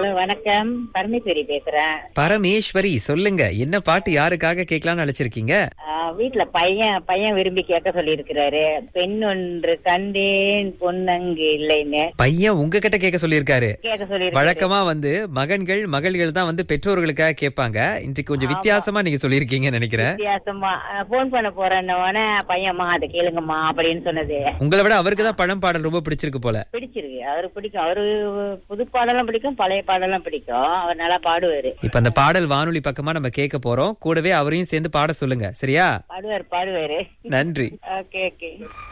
hello வணக்கம் பரமேஸ்வரி பேசுறேன் பரமேஸ்வரி சொல்லுங்க என்ன பாட்டு யாருக்காக கேட்கலாம்னு அழைச்சிருக்கீங்க ஆ, வீட்ல பையன் பையன் விரும்பி கேட்க சொல்லியிருக்கிறாரு பெண் ஒன்று கண்டேன் பொன்னங்கு இல்லைன்னு பையன் உங்ககிட்ட கேட்க சொல்லியிருக்காரு கேட்க சொல்லியிருக்காரு வழக்கமா வந்து மகன்கள் மகள்கள் தான் வந்து பெற்றோர்களுக்காக கேட்பாங்க இன்றைக்கு கொஞ்சம் வித்தியாசமா நீங்க சொல்லியிருக்கீங்கன்னு நினைக்கிறேன் வித்தியாசமா போன் பண்ண போறேன்னு பையன்மா அதை கேளுங்கம்மா அப்படின்னு சொன்னது உங்களை விட அவருக்கு தான் பழம் பாடல் ரொம்ப பிடிச்சிருக்கு போல பிடிச்சிருக்கு அவருக்கு பிடிக்கும் அவரு புது பாடலும் பிடிக்கும் பழைய பாடலும் பிடிக்கும் அவர் நல்லா பாடுவாரு இப்ப அந்த பாடல் வானொலி பக்கமா நம்ம கேட்க போறோம் கூடவே அவரையும் சேர்ந்து பாட சொல்லுங்க சரியா பாடுவார் பாடுவாரு நன்றி ஓகே ஓகே